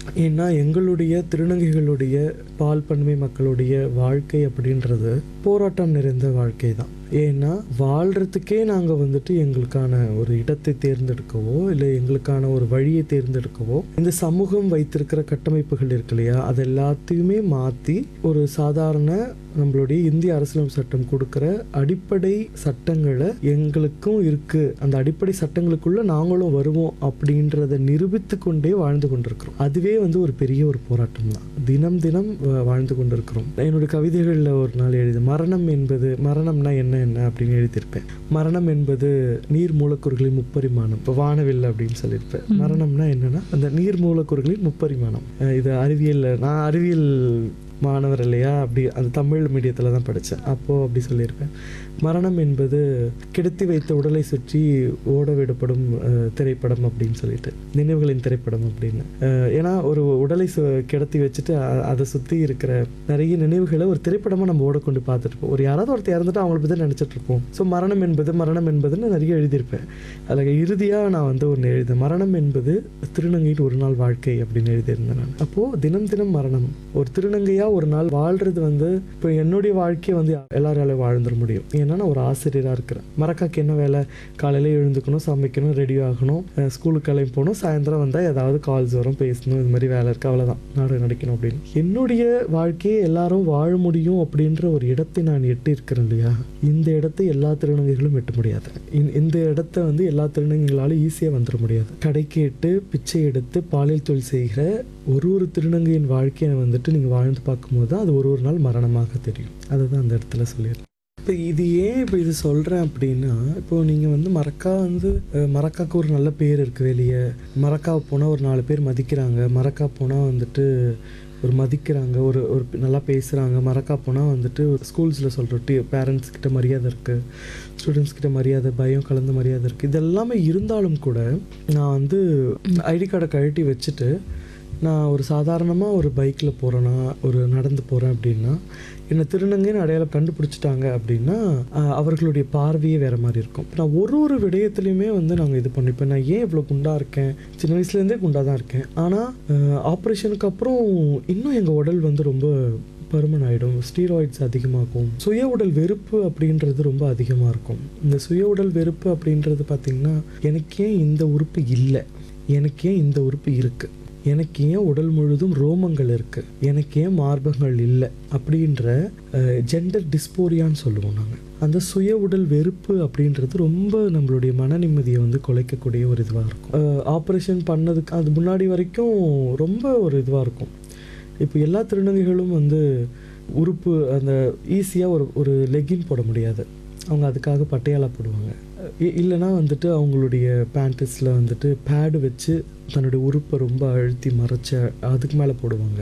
ஏன்னா எங்களுடைய திருநங்கைகளுடைய பால் பன்மை மக்களுடைய வாழ்க்கை அப்படின்றது போராட்டம் நிறைந்த வாழ்க்கை தான் ஏன்னா வாழ்கிறதுக்கே நாங்கள் வந்துட்டு எங்களுக்கான ஒரு இடத்தை தேர்ந்தெடுக்கவோ இல்லை எங்களுக்கான ஒரு வழியை தேர்ந்தெடுக்கவோ இந்த சமூகம் வைத்திருக்கிற கட்டமைப்புகள் இருக்கு இல்லையா அது எல்லாத்தையுமே மாற்றி ஒரு சாதாரண நம்மளுடைய இந்திய அரசியலமைப்பு சட்டம் கொடுக்குற அடிப்படை சட்டங்களை எங்களுக்கும் இருக்கு அந்த அடிப்படை சட்டங்களுக்குள்ள நாங்களும் வருவோம் அப்படின்றத நிரூபித்து கொண்டே வாழ்ந்து கொண்டிருக்கிறோம் அதுவே வந்து ஒரு பெரிய ஒரு போராட்டம் தான் தினம் தினம் வா- வாழ்ந்து கொண்டிருக்கிறோம் என்னுடைய கவிதைகளில் ஒரு நாள் எழுதி மரணம் என்பது மரணம்னா என்ன என்ன அப்படின்னு எழுதியிருப்பேன் மரணம் என்பது நீர் மூலக்கூறுகளின் முப்பரிமாணம் இப்போ வானவில் அப்படின்னு சொல்லியிருப்பேன் மரணம்னா என்னன்னா அந்த நீர் மூலக்கூறுகளின் முப்பரிமாணம் அஹ் இது அறிவியல் நான் அறிவியல் மாணவர் இல்லையா அப்படி அந்த தமிழ் மீடியத்தில் தான் படித்தேன் அப்போது அப்படி சொல்லியிருப்பேன் மரணம் என்பது கிடத்தி வைத்த உடலை சுற்றி ஓட விடப்படும் அஹ், திரைப்படம் அப்படின்னு சொல்லிட்டு நினைவுகளின் திரைப்படம் அப்படின்னு அஹ், ஏன்னா ஒரு உடலை சு கிடத்தி வச்சுட்டு அ- அதை சுற்றி இருக்கிற நிறைய நினைவுகளை ஒரு திரைப்படமாக நம்ம ஓடக்கொண்டு பார்த்துட்டு இருப்போம் ஒரு யாராவது ஒருத்தர் இறந்துட்டு அவங்கள பற்றி தான் நினச்சிட்டு இருப்போம் ஸோ மரணம் என்பது மரணம் என்பதுன்னு நிறைய எழுதியிருப்பேன் அதில் இறுதியாக நான் வந்து ஒன்று எழுதினேன் மரணம் என்பது திருநங்கையின் ஒரு நாள் வாழ்க்கை அப்படின்னு எழுதியிருந்தேன் நான் அப்போது தினம் தினம் மரணம் ஒரு திருநங்கையாக ஒரு நாள் வாழ்கிறது வந்து இப்போ என்னுடைய வாழ்க்கையை வந்து எல்லாராலையும் வாழ்ந்துட முடியும் ஏன்னா நான் ஒரு ஆசிரியராக இருக்கிறேன் மரக்காக்கு என்ன வேலை காலையில் எழுந்துக்கணும் சமைக்கணும் ரெடி ஆகணும் அஹ் ஸ்கூலுக்கு கிளம்பி போகணும் சாயந்தரம் வந்தால் ஏதாவது கால்ஸ் வரும் பேசணும் இது மாதிரி வேலை இருக்குது அவ்வளோதான் நாடகம் நடிக்கணும் அப்படின்னு என்னுடைய வாழ்க்கையை எல்லாரும் வாழ முடியும் அப்படின்ற ஒரு இடத்தை நான் எட்டி இருக்கிறேன் இல்லையா இந்த இடத்தை எல்லா திருநங்கைகளும் எட்ட முடியாது இந்த- இந்த இடத்த வந்து எல்லா திருநங்கைகளாலும் ஈஸியாக வந்துட முடியாது கடைக்கு எட்டு பிச்சை எடுத்து பாலியல் தொழில் செய்கிற ஒரு ஒரு திருநங்கையின் வாழ்க்கையை வந்துட்டு நீங்கள் வாழ்ந்து பார்க்கும்போது தான் அது ஒரு ஒரு நாள் மரணமாக தெரியும் அதுதான் அந்த இடத்துல சொல்லியிருக்கேன் இப்போ இது ஏன் இப்போ இது சொல்கிறேன் அப்படின்னா இப்போ நீங்கள் வந்து மரக்கா வந்து அஹ், மரக்காக்கு ஒரு நல்ல பேர் இருக்குது வெளியே மரக்காவை போனால் ஒரு நாலு பேர் மதிக்கிறாங்க மரக்கா போனால் வந்துட்டு ஒரு மதிக்கிறாங்க ஒரு ஒரு நல்லா பேசுகிறாங்க மரக்கா போனால் வந்துட்டு ஸ்கூல்ஸில் சொல்கிற டி பேரண்ட்ஸ் கிட்ட மரியாதை இருக்குது ஸ்டூடெண்ட்ஸ் கிட்ட மரியாதை பயம் கலந்த மரியாதை இருக்குது இதெல்லாமே இருந்தாலும் கூட நான் வந்து ஐடி கார்டை கழட்டி வச்சுட்டு நான் ஒரு சாதாரணமாக ஒரு பைக்கில் போகிறேன்னா ஒரு நடந்து போகிறேன் அப்படின்னா என்னை திருநங்கைன்னு அடையாளம் கண்டுபிடிச்சிட்டாங்க அப்படின்னா ஆஹ், அவர்களுடைய பார்வையே வேறு மாதிரி இருக்கும் நான் ஒரு ஒரு விடயத்துலையுமே வந்து நாங்கள் இது பண்ணிப்பேன் நான் ஏன் இவ்வளோ குண்டாக இருக்கேன் சின்ன வயசுலேருந்தே குண்டாக தான் இருக்கேன் ஆனால் ஆப்ரேஷனுக்கு அப்புறம் இன்னும் எங்கள் உடல் வந்து ரொம்ப பருமன் ஆகிடும் ஸ்டீராய்ட்ஸ் அதிகமாகும் சுய உடல் வெறுப்பு அப்படின்றது ரொம்ப அதிகமாக இருக்கும் இந்த சுய உடல் வெறுப்பு அப்படின்றது பார்த்திங்கன்னா எனக்கு ஏன் இந்த உறுப்பு இல்லை எனக்கு ஏன் இந்த உறுப்பு இருக்குது எனக்கு ஏன் உடல் முழுதும் ரோமங்கள் இருக்குது எனக்கு ஏன் மார்பகங்கள் இல்லை அப்படின்ற ஜெண்டர் டிஸ்போரியான்னு சொல்லுவோம் நாங்கள் அந்த சுய உடல் வெறுப்பு அப்படின்றது ரொம்ப நம்மளுடைய மன நிம்மதியை வந்து குலைக்கக்கூடிய ஒரு இதுவாக இருக்கும் ஆப்ரேஷன் பண்ணதுக்கு அது முன்னாடி வரைக்கும் ரொம்ப ஒரு இதுவாக இருக்கும் இப்போ எல்லா திருநங்கைகளும் வந்து உறுப்பு அந்த ஈஸியாக ஒரு ஒரு லெகின் போட முடியாது அவங்க அதுக்காக பட்டையாலா போடுவாங்க இ- இல்லைன்னா வந்துட்டு அவங்களுடைய பேண்டஸில் வந்துட்டு பேடு வச்சு தன்னுடைய உறுப்பை ரொம்ப அழுத்தி மறைச்ச அதுக்கு மேலே போடுவாங்க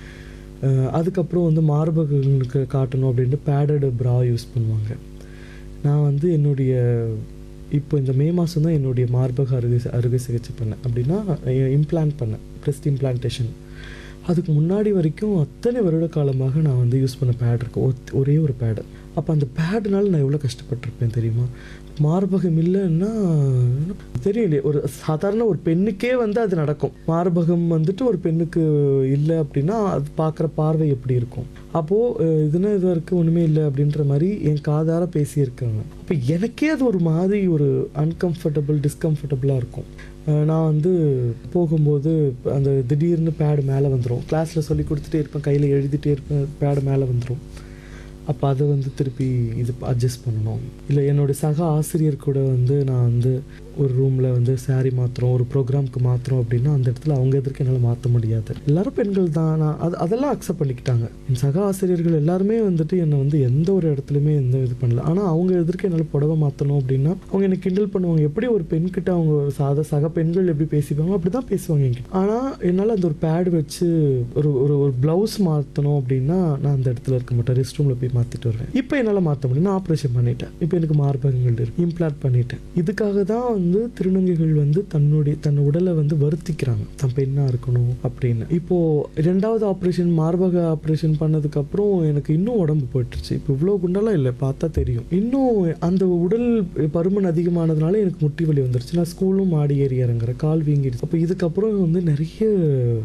அஹ் அதுக்கப்புறம் வந்து மார்பகங்களுக்கு காட்டணும் அப்படின்ட்டு பேடடு ப்ரா யூஸ் பண்ணுவாங்க நான் வந்து என்னுடைய இப்போ இந்த மே மாதம் தான் என்னுடைய மார்பக அறுவை அறுவை சிகிச்சை பண்ணேன் அப்படின்னா இம்ப்ளான்ட் பண்ணேன் ப்ரெஸ்ட் இம்ப்ளான்டேஷன் அதுக்கு முன்னாடி வரைக்கும் அத்தனை வருட காலமாக நான் வந்து யூஸ் பண்ண பேட் இருக்கு ஒத்- ஒரே ஒரு பேடு அப்போ அந்த பேடுனால நான் எவ்வளோ கஷ்டப்பட்டிருப்பேன் தெரியுமா மார்பகம் இல்லைன்னா தெரியலையே ஒரு சாதாரண ஒரு பெண்ணுக்கே வந்து அது நடக்கும் மார்பகம் வந்துட்டு ஒரு பெண்ணுக்கு இல்லை அப்படின்னா அது பார்க்குற பார்வை எப்படி இருக்கும் அப்போது இதுனா இது வரைக்கும் ஒன்றுமே இல்லை அப்படின்ற மாதிரி என் காதார பேசியிருக்காங்க அப்போ எனக்கே அது ஒரு மாதிரி ஒரு அன்கம்ஃபர்டபுள் டிஸ்கம்ஃபர்டபுளாக இருக்கும் அஹ் நான் வந்து போகும்போது அந்த திடீர்னு பேடு மேலே வந்துடும் கிளாஸில் சொல்லி கொடுத்துட்டே இருப்பேன் கையில் எழுதிட்டே இருப்பேன் பேடு மேலே வந்துடும் அப்போ அதை வந்து திருப்பி இது அட்ஜஸ்ட் பண்ணணும் இல்லை என்னோட சக ஆசிரியர் கூட வந்து நான் வந்து ஒரு ரூமில் வந்து saree மாற்றுறோம் ஒரு ப்ரோக்ராம்க்கு மாற்றுறோம் அப்படின்னா அந்த இடத்துல அவங்க எதிர்க்க என்னால் மாற்ற முடியாது எல்லாரும் பெண்கள் தான் நான் அது அதெல்லாம் அக்செப்ட் பண்ணிக்கிட்டாங்க என் சக ஆசிரியர்கள் எல்லாருமே வந்துட்டு என்னை வந்து எந்த ஒரு இடத்துலையுமே எந்த இது பண்ணல ஆனால் அவங்க எதிர்க்க என்னால் புடவை மாற்றணும் அப்படின்னா அவங்க என்னை கிண்டல் பண்ணுவாங்க எப்படி ஒரு பெண்கிட்ட அவங்க ஒரு சாத சக பெண்கள் எப்படி பேசிப்பாங்க அப்படி தான் பேசுவாங்க என்கிட்ட ஆனால் என்னால் அந்த ஒரு பேட் வச்சு ஒரு ஒரு ஒரு ப்ளவுஸ் மாற்றணும் அப்படின்னா நான் அந்த இடத்துல இருக்க மாட்டேன் ரெஸ்ட் ரூமில் போய் மாற்றிட்டு வருவேன் இப்போ என்னால் மாற்ற முடியும் நான் ஆப்ரேஷன் பண்ணிட்டேன் இப்போ எனக்கு மார்பகங்கள் இருக்கு இம்ப்ளான்ட் பண்ணிட்டேன் இதுக்காக தான் வந்து திருநங்கைகள் வந்து தன்னுடைய தன் உடலை வந்து வருத்திக்கிறாங்க தன் பெண்ணாக இருக்கணும் அப்படின்னு இப்போ ரெண்டாவது ஆப்ரேஷன் மார்பக ஆப்ரேஷன் பண்ணதுக்கு அப்புறம் எனக்கு இன்னும் உடம்பு போயிட்டுருச்சு இப்போ இவ்வளோ குண்டெல்லாம் இல்லை பார்த்தா தெரியும் இன்னும் அந்த உடல் பருமன் அதிகமானதுனால எனக்கு முட்டி வலி வந்துருச்சு நான் ஸ்கூலும் மாடி ஏறி இறங்குறேன் கால் வீங்கிடுச்சு அப்போ இதுக்கப்புறம் வந்து நிறைய